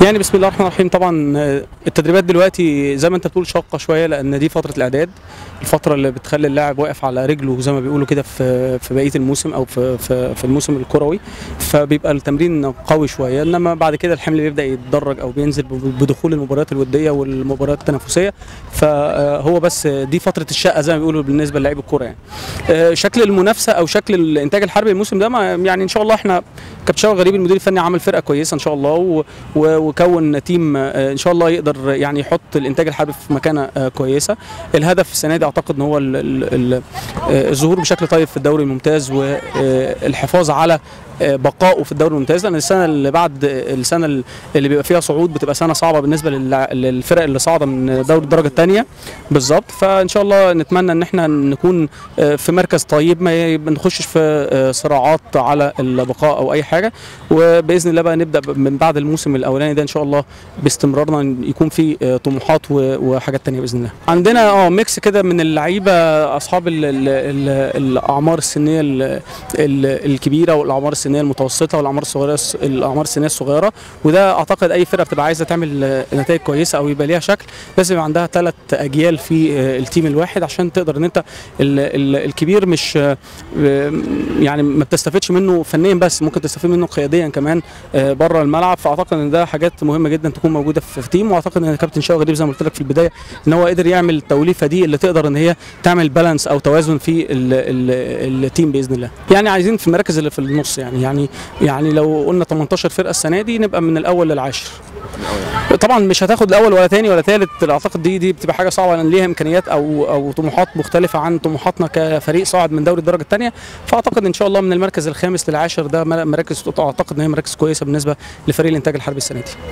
يعني بسم الله الرحمن الرحيم طبعا آه، التدريبات دلوقتي زي ما انت بتقول شاقه شويه لان دي فتره الاعداد الفتره اللي بتخلي اللاعب واقف على رجله زي ما بيقولوا كده في في بقيه الموسم او في في, في الموسم الكروي فبيبقى التمرين قوي شويه انما بعد كده الحمل بيبدا يتدرج او بينزل ب- بدخول المباريات الوديه والمباريات التنافسيه فهو بس دي فتره الشقه زي ما بيقولوا بالنسبه للاعيب الكوره يعني آه، شكل المنافسه او شكل الانتاج الحربي الموسم ده ما يعني ان شاء الله احنا كابتن شوقي غريب المدير الفني عمل فرقه كويسه ان شاء الله و- و- وكون تيم آه، ان شاء الله يقدر يعني يحط الانتاج الحربي في مكانه آه، كويسه الهدف السنه دي اعتقد ان هو ال- ال- ال- آه، الظهور بشكل طيب في الدوري الممتاز والحفاظ آه، بقائه في الدوري الممتاز لان السنه اللي بعد السنه اللي بيبقى فيها صعود بتبقى سنه صعبه بالنسبه للع- للفرق اللي صاعده من دوري الدرجه الثانيه بالظبط فان شاء الله نتمنى ان احنا نكون آه، في مركز طيب ما ي- ما نخشش في آه، صراعات على البقاء او اي حاجه وباذن الله بقى نبدا ب- من بعد الموسم الاولاني ده ان شاء الله باستمرارنا يكون في آه، طموحات و- وحاجات تانية باذن الله عندنا اه ميكس كده من اللعيبه اصحاب ال ال ال الاعمار السنيه ال ال الكبيره والاعمار السنيه المتوسطه والاعمار الصغيره الاعمار السنيه الصغيره وده اعتقد اي فرقه بتبقى عايزه تعمل آه، نتائج كويسه او يبقى ليها شكل لازم يبقى عندها ثلاث اجيال في آه، التيم الواحد عشان تقدر ان انت ال ال الكبير مش آه، يعني ما بتستفدش منه فنيا بس ممكن تستفيد منه قياديا كمان آه، بره الملعب فاعتقد ان ده حاجات مهمه جدا تكون موجوده في في تيم واعتقد ان كابتن شوقي غريب زي ما قلت لك في البدايه ان هو قدر يعمل التوليفه دي اللي تقدر ان هي تعمل بالانس او توازن في ال ال التيم باذن الله يعني عايزين في المراكز اللي في النص يعني يعني يعني لو قلنا 18 فرقه السنه دي نبقى من الاول للعاشر طبعا مش هتاخد الاول ولا تاني ولا تالت اعتقد دي دي بتبقى حاجه صعبه لان ليها امكانيات او او طموحات مختلفه عن طموحاتنا كفريق صاعد من دوري الدرجه الثانيه فاعتقد ان شاء الله من المركز الخامس للعاشر ده مراكز اعتقد ان هي مراكز كويسه بالنسبه لفريق الانتاج الحربي السنه دي